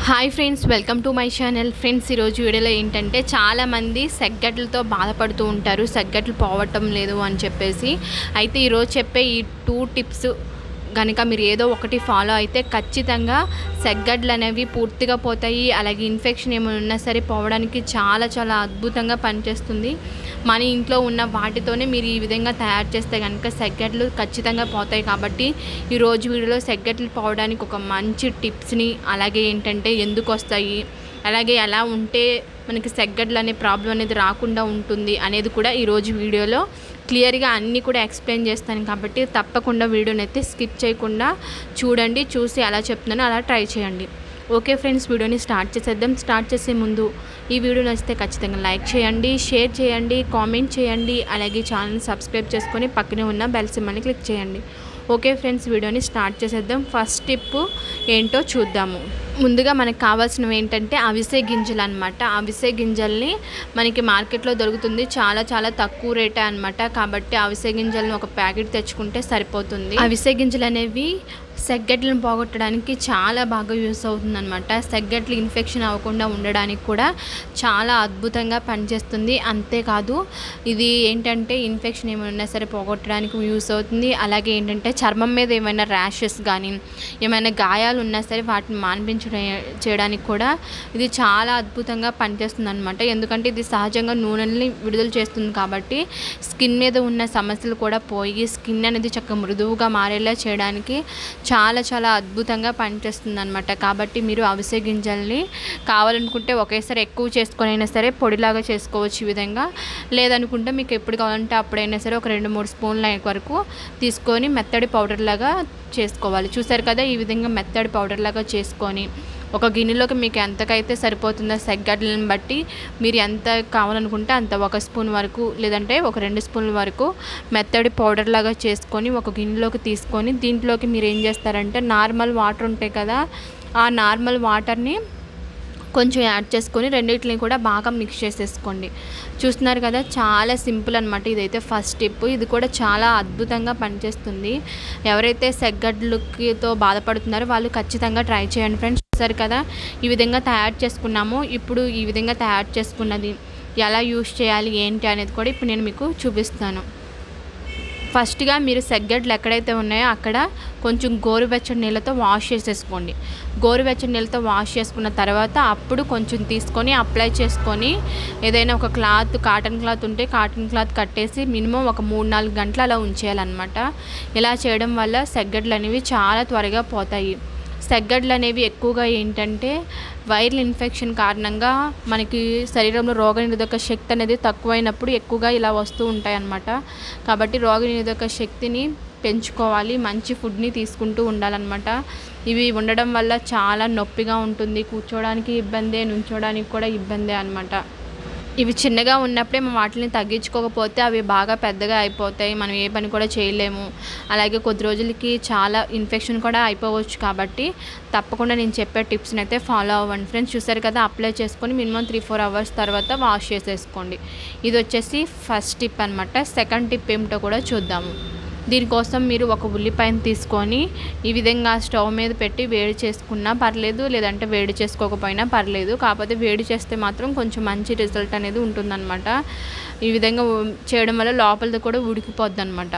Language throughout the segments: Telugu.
hi friends welcome to my channel friends ఈరోజు వీడియోలో ఏంటంటే చాలామంది సెగ్గట్లతో బాధపడుతూ ఉంటారు సెగ్గట్లు పోవటం లేదు అని చెప్పేసి అయితే ఈరోజు చెప్పే ఈ టూ టిప్స్ కనుక మీరు ఏదో ఒకటి ఫాలో అయితే ఖచ్చితంగా సెగ్గడ్లు అనేవి పూర్తిగా పోతాయి అలాగే ఇన్ఫెక్షన్ ఏమైనా ఉన్నా సరే పోవడానికి చాలా చాలా అద్భుతంగా పనిచేస్తుంది మన ఇంట్లో ఉన్న వాటితోనే మీరు ఈ విధంగా తయారు చేస్తే కనుక సెగ్గడ్లు ఖచ్చితంగా పోతాయి కాబట్టి ఈరోజు వీడియోలో సెగ్గడ్లు పోవడానికి ఒక మంచి టిప్స్ని అలాగే ఏంటంటే ఎందుకు వస్తాయి అలాగే ఎలా ఉంటే మనకి సెగ్గడ్లు అనే ప్రాబ్లం అనేది రాకుండా ఉంటుంది అనేది కూడా ఈరోజు వీడియోలో క్లియర్గా అన్నీ కూడా ఎక్స్ప్లెయిన్ చేస్తాను కాబట్టి తప్పకుండా వీడియోని అయితే స్కిప్ చేయకుండా చూడండి చూసి ఎలా చెప్తున్నానో అలా ట్రై చేయండి ఓకే ఫ్రెండ్స్ వీడియోని స్టార్ట్ చేసేద్దాం స్టార్ట్ చేసే ముందు ఈ వీడియో నచ్చితే ఖచ్చితంగా లైక్ చేయండి షేర్ చేయండి కామెంట్ చేయండి అలాగే ఛానల్ సబ్స్క్రైబ్ చేసుకొని పక్కనే ఉన్న బెల్ సింబల్ని క్లిక్ చేయండి ఓకే ఫ్రెండ్స్ వీడియోని స్టార్ట్ చేసేద్దాం ఫస్ట్ టిప్ ఏంటో చూద్దాము ముందుగా మనకు కావాల్సినవి ఏంటంటే అవిసె గింజలు అనమాట అవిసె గింజల్ని మనకి మార్కెట్లో దొరుకుతుంది చాలా చాలా తక్కువ రేటే అనమాట కాబట్టి అవిసె గింజలను ఒక ప్యాకెట్ తెచ్చుకుంటే సరిపోతుంది అవిసె గింజలు అనేవి సెగ్గట్లను పోగొట్టడానికి చాలా బాగా యూస్ అవుతుందన్నమాట సెగ్గట్లు ఇన్ఫెక్షన్ అవ్వకుండా ఉండడానికి కూడా చాలా అద్భుతంగా పనిచేస్తుంది అంతేకాదు ఇది ఏంటంటే ఇన్ఫెక్షన్ ఏమైనా ఉన్నా సరే పోగొట్టడానికి యూస్ అవుతుంది అలాగే ఏంటంటే చర్మం మీద ఏమైనా ర్యాషెస్ కానీ ఏమైనా గాయాలు ఉన్నా సరే వాటిని మాన్పించడం చేయడానికి కూడా ఇది చాలా అద్భుతంగా పనిచేస్తుంది అనమాట ఎందుకంటే ఇది సహజంగా నూనెల్ని విడుదల చేస్తుంది కాబట్టి స్కిన్ మీద ఉన్న సమస్యలు కూడా పోయి స్కిన్ అనేది చక్కగా మృదువుగా మారేలా చేయడానికి చాలా చాలా అద్భుతంగా పనిచేస్తుంది అనమాట కాబట్టి మీరు అవిసె గింజల్ని కావాలనుకుంటే ఒకేసారి ఎక్కువ చేసుకొని అయినా సరే పొడిలాగా చేసుకోవచ్చు ఈ విధంగా లేదనుకుంటే మీకు ఎప్పుడు కావాలంటే అప్పుడైనా సరే ఒక రెండు మూడు స్పూన్ల వరకు తీసుకొని మెత్తడి పౌడర్ లాగా చేసుకోవాలి చూసారు కదా ఈ విధంగా మెత్తడి పౌడర్ లాగా చేసుకొని ఒక గిన్నెలోకి మీకు ఎంతకైతే సరిపోతుందో సెగ్గడ్లను బట్టి మీరు ఎంత కావాలనుకుంటే అంత ఒక స్పూన్ వరకు లేదంటే ఒక రెండు స్పూన్ల వరకు మెత్తడి పౌడర్ లాగా చేసుకొని ఒక గిన్నెలోకి తీసుకొని దీంట్లోకి మీరు ఏం చేస్తారంటే నార్మల్ వాటర్ ఉంటాయి కదా ఆ నార్మల్ వాటర్ని కొంచెం యాడ్ చేసుకొని రెండింటిని కూడా బాగా మిక్స్ చేసేసుకోండి చూస్తున్నారు కదా చాలా సింపుల్ అనమాట ఇదైతే ఫస్ట్ స్టెప్ ఇది కూడా చాలా అద్భుతంగా పనిచేస్తుంది ఎవరైతే సెగ్గడ్లతో బాధపడుతున్నారో వాళ్ళు ఖచ్చితంగా ట్రై చేయండి ఫ్రెండ్స్ చూసారు కదా ఈ విధంగా తయారు చేసుకున్నాము ఇప్పుడు ఈ విధంగా తయారు చేసుకున్నది ఎలా యూస్ చేయాలి ఏంటి అనేది కూడా ఇప్పుడు నేను మీకు చూపిస్తాను ఫస్ట్గా మీరు సెగ్గడ్లు ఎక్కడైతే ఉన్నాయో అక్కడ కొంచెం గోరువెచ్చని నీళ్ళతో వాష్ చేసేసుకోండి గోరువెచ్చని నీళ్ళతో వాష్ చేసుకున్న తర్వాత అప్పుడు కొంచెం తీసుకొని అప్లై చేసుకొని ఏదైనా ఒక క్లాత్ కాటన్ క్లాత్ ఉంటే కాటన్ క్లాత్ కట్టేసి మినిమం ఒక మూడు నాలుగు గంటలు అలా ఉంచేయాలన్నమాట ఇలా చేయడం వల్ల సెగ్గడ్లు అనేవి చాలా త్వరగా పోతాయి సెగ్గడ్లు అనేవి ఎక్కువగా ఏంటంటే వైరల్ ఇన్ఫెక్షన్ కారణంగా మనకి శరీరంలో రోగనిరోధక శక్తి అనేది తక్కువైనప్పుడు ఎక్కువగా ఇలా వస్తూ ఉంటాయి అన్నమాట కాబట్టి రోగనిరోధక శక్తిని పెంచుకోవాలి మంచి ఫుడ్ని తీసుకుంటూ ఉండాలన్నమాట ఇవి ఉండడం వల్ల చాలా నొప్పిగా ఉంటుంది కూర్చోడానికి ఇబ్బందే నుంచోడానికి కూడా ఇబ్బందే అనమాట ఇవి చిన్నగా ఉన్నప్పుడే మనం వాటిని తగ్గించుకోకపోతే అవి బాగా పెద్దగా అయిపోతాయి మనం ఏ పని కూడా చేయలేము అలాగే కొద్ది రోజులకి చాలా ఇన్ఫెక్షన్ కూడా అయిపోవచ్చు కాబట్టి తప్పకుండా నేను చెప్పే టిప్స్ని అయితే ఫాలో అవ్వండి ఫ్రెండ్స్ చూసారు కదా అప్లై చేసుకొని మినిమం త్రీ ఫోర్ అవర్స్ తర్వాత వాష్ చేసేసుకోండి ఇది వచ్చేసి ఫస్ట్ టిప్ అనమాట సెకండ్ టిప్ ఏమిటో కూడా చూద్దాము దీనికోసం మీరు ఒక ఉల్లిపాయను తీసుకొని ఈ విధంగా స్టవ్ మీద పెట్టి వేడి చేసుకున్నా పర్లేదు లేదంటే వేడి చేసుకోకపోయినా పర్లేదు కాకపోతే వేడి చేస్తే మాత్రం కొంచెం మంచి రిజల్ట్ అనేది ఉంటుందన్నమాట ఈ విధంగా చేయడం వల్ల లోపలిది కూడా ఉడికిపోద్ది అనమాట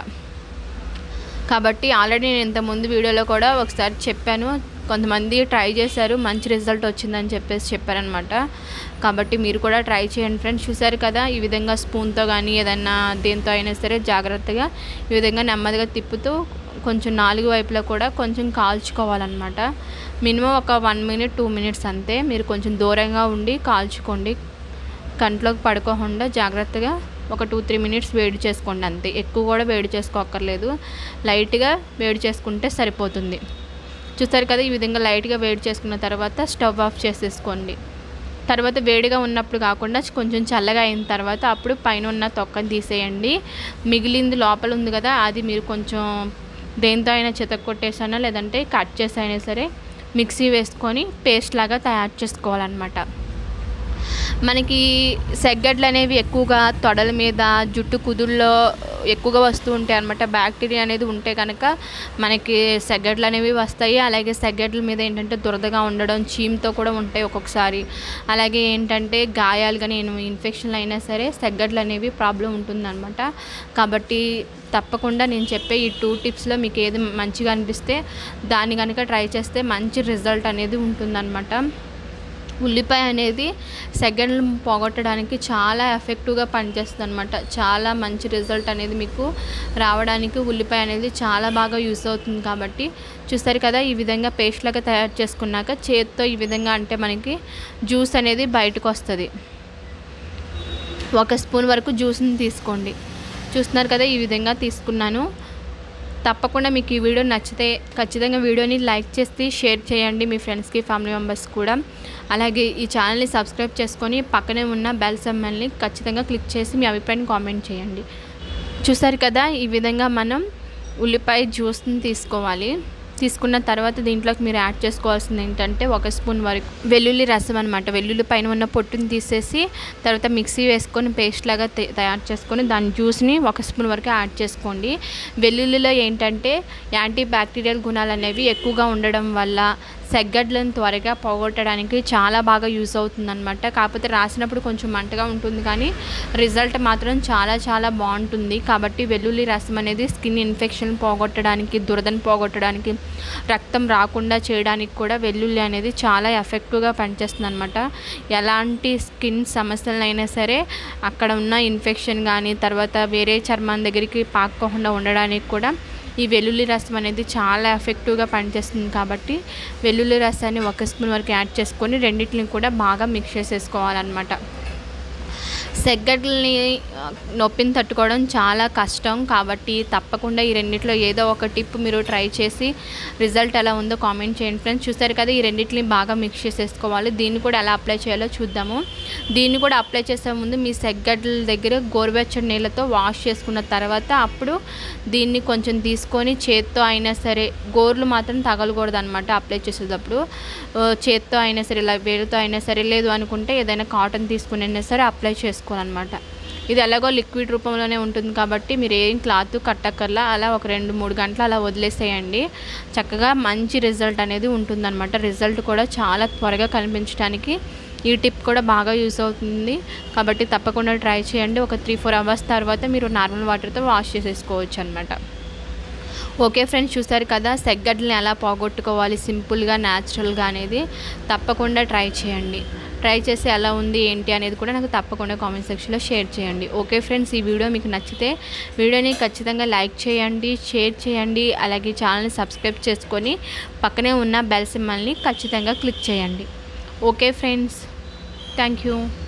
కాబట్టి ఆల్రెడీ నేను ఇంతకుముందు వీడియోలో కూడా ఒకసారి చెప్పాను కొంతమంది ట్రై చేశారు మంచి రిజల్ట్ వచ్చిందని చెప్పేసి చెప్పారనమాట కాబట్టి మీరు కూడా ట్రై చేయండి ఫ్రెండ్స్ చూసారు కదా ఈ విధంగా స్పూన్తో కానీ ఏదైనా దేంతో అయినా సరే జాగ్రత్తగా ఈ విధంగా నెమ్మదిగా తిప్పుతూ కొంచెం నాలుగు వైపులా కూడా కొంచెం కాల్చుకోవాలన్నమాట మినిమం ఒక వన్ మినిట్ టూ మినిట్స్ అంతే మీరు కొంచెం దూరంగా ఉండి కాల్చుకోండి కంట్లోకి పడుకోకుండా జాగ్రత్తగా ఒక టూ త్రీ మినిట్స్ వేడి చేసుకోండి అంతే ఎక్కువ కూడా వేడి చేసుకోక్కర్లేదు లైట్గా వేడి చేసుకుంటే సరిపోతుంది చూస్తారు కదా ఈ విధంగా లైట్గా వేడి చేసుకున్న తర్వాత స్టవ్ ఆఫ్ చేసేసుకోండి తర్వాత వేడిగా ఉన్నప్పుడు కాకుండా కొంచెం చల్లగా అయిన తర్వాత అప్పుడు పైన ఉన్న తొక్కని తీసేయండి మిగిలింది లోపల ఉంది కదా అది మీరు కొంచెం దేంతో అయినా చితక్ కొట్టేసైనా లేదంటే కట్ చేసైనా సరే మిక్సీ వేసుకొని పేస్ట్ లాగా తయారు చేసుకోవాలన్నమాట మనకి సెగ్గడ్లు అనేవి ఎక్కువగా తొడల మీద జుట్టు కుదుల్లో ఎక్కువగా వస్తూ ఉంటాయి అనమాట బ్యాక్టీరియా అనేది ఉంటే కనుక మనకి సెగ్గడ్లు అనేవి వస్తాయి అలాగే సెగ్గడ్ల మీద ఏంటంటే దురదగా ఉండడం చీమ్తో కూడా ఉంటాయి ఒక్కొక్కసారి అలాగే ఏంటంటే గాయాలు కానీ ఇన్ఫెక్షన్లు అయినా సరే సెగ్గడ్లు అనేవి ప్రాబ్లం ఉంటుందన్నమాట కాబట్టి తప్పకుండా నేను చెప్పే ఈ టూ టిప్స్లో మీకు ఏది మంచిగా అనిపిస్తే దాన్ని కనుక ట్రై చేస్తే మంచి రిజల్ట్ అనేది ఉంటుందన్నమాట ఉల్లిపాయ అనేది సెకండ్లు పోగొట్టడానికి చాలా ఎఫెక్టివ్గా పనిచేస్తుంది అనమాట చాలా మంచి రిజల్ట్ అనేది మీకు రావడానికి ఉల్లిపాయ అనేది చాలా బాగా యూస్ అవుతుంది కాబట్టి చూస్తారు కదా ఈ విధంగా పేస్ట్ లాగా తయారు చేసుకున్నాక చేతితో ఈ విధంగా అంటే మనకి జ్యూస్ అనేది బయటకు వస్తుంది ఒక స్పూన్ వరకు జ్యూస్ని తీసుకోండి చూస్తున్నారు కదా ఈ విధంగా తీసుకున్నాను తప్పకుండా మీకు ఈ వీడియో నచ్చితే ఖచ్చితంగా వీడియోని లైక్ చేసి షేర్ చేయండి మీ ఫ్రెండ్స్కి ఫ్యామిలీ మెంబర్స్ కూడా అలాగే ఈ ఛానల్ని సబ్స్క్రైబ్ చేసుకొని పక్కనే ఉన్న బెల్ సమ్మల్ని ఖచ్చితంగా క్లిక్ చేసి మీ అభిప్రాయాన్ని కామెంట్ చేయండి చూసారు కదా ఈ విధంగా మనం ఉల్లిపాయ జ్యూస్ని తీసుకోవాలి తీసుకున్న తర్వాత దీంట్లోకి మీరు యాడ్ చేసుకోవాల్సింది ఏంటంటే ఒక స్పూన్ వరకు వెల్లుల్లి రసం అనమాట వెల్లుల్లి పైన ఉన్న పొట్టుని తీసేసి తర్వాత మిక్సీ వేసుకొని పేస్ట్ లాగా తే- తయారు చేసుకొని దాని జ్యూస్ని ఒక స్పూన్ వరకు యాడ్ చేసుకోండి వెల్లుల్లిలో ఏంటంటే యాంటీ బ్యాక్టీరియల్ గుణాలు అనేవి ఎక్కువగా ఉండడం వల్ల సెగ్గడ్లను త్వరగా పోగొట్టడానికి చాలా బాగా యూస్ అవుతుందన్నమాట కాకపోతే రాసినప్పుడు కొంచెం మంటగా ఉంటుంది కానీ రిజల్ట్ మాత్రం చాలా చాలా బాగుంటుంది కాబట్టి వెల్లుల్లి రసం అనేది స్కిన్ ఇన్ఫెక్షన్ పోగొట్టడానికి దురదను పోగొట్టడానికి రక్తం రాకుండా చేయడానికి కూడా వెల్లుల్లి అనేది చాలా ఎఫెక్టివ్గా పనిచేస్తుంది అనమాట ఎలాంటి స్కిన్ సమస్యలైనా సరే అక్కడ ఉన్న ఇన్ఫెక్షన్ కానీ తర్వాత వేరే చర్మం దగ్గరికి పాక్కోకుండా ఉండడానికి కూడా ఈ వెల్లుల్లి రసం అనేది చాలా ఎఫెక్టివ్గా పనిచేస్తుంది కాబట్టి వెల్లుల్లి రసాన్ని ఒక స్పూన్ వరకు యాడ్ చేసుకొని రెండింటిని కూడా బాగా మిక్స్ చేసేసుకోవాలన్నమాట సెగ్గడ్లని ఆ, నొప్పిని తట్టుకోవడం చాలా కష్టం కాబట్టి తప్పకుండా ఈ రెండిట్లో ఏదో ఒక టిప్ మీరు ట్రై చేసి రిజల్ట్ ఎలా ఉందో కామెంట్ చేయండి ఫ్రెండ్స్ చూస్తారు కదా ఈ రెండింటిని బాగా మిక్స్ చేసేసుకోవాలి దీన్ని కూడా ఎలా అప్లై చేయాలో చూద్దాము దీన్ని కూడా అప్లై చేసే ముందు మీ సెగ్గడ్ల దగ్గర గోరువెచ్చని నీళ్ళతో వాష్ చేసుకున్న తర్వాత అప్పుడు దీన్ని కొంచెం తీసుకొని చేత్తో అయినా సరే గోర్లు మాత్రం తగలకూడదు అనమాట అప్లై చేసేటప్పుడు ఆ, చేత్తో అయినా సరే ఇలా వేలుతో అయినా సరే లేదు అనుకుంటే ఏదైనా కాటన్ తీసుకుని అయినా సరే అప్లై చేసుకోవాలన్నమాట ఇది ఎలాగో లిక్విడ్ రూపంలోనే ఉంటుంది కాబట్టి మీరు ఏం క్లాత్ కట్టక్కర్లా అలా ఒక రెండు మూడు గంటలు అలా వదిలేసేయండి చక్కగా మంచి రిజల్ట్ అనేది ఉంటుందన్నమాట రిజల్ట్ కూడా చాలా త్వరగా కనిపించడానికి ఈ టిప్ కూడా బాగా యూస్ అవుతుంది కాబట్టి తప్పకుండా ట్రై చేయండి ఒక త్రీ ఫోర్ అవర్స్ తర్వాత మీరు నార్మల్ వాటర్తో వాష్ చేసేసుకోవచ్చు అనమాట ఓకే ఫ్రెండ్స్ చూసారు కదా సెగ్గడ్లని ఎలా పోగొట్టుకోవాలి సింపుల్గా న్యాచురల్గా అనేది తప్పకుండా ట్రై చేయండి ట్రై చేసి ఎలా ఉంది ఏంటి అనేది కూడా నాకు తప్పకుండా కామెంట్ సెక్షన్లో షేర్ చేయండి ఓకే ఫ్రెండ్స్ ఈ వీడియో మీకు నచ్చితే వీడియోని ఖచ్చితంగా లైక్ చేయండి షేర్ చేయండి అలాగే ఛానల్ని సబ్స్క్రైబ్ చేసుకొని పక్కనే ఉన్న బెల్ సింబల్ని ఖచ్చితంగా క్లిక్ చేయండి ఓకే ఫ్రెండ్స్ థ్యాంక్ యూ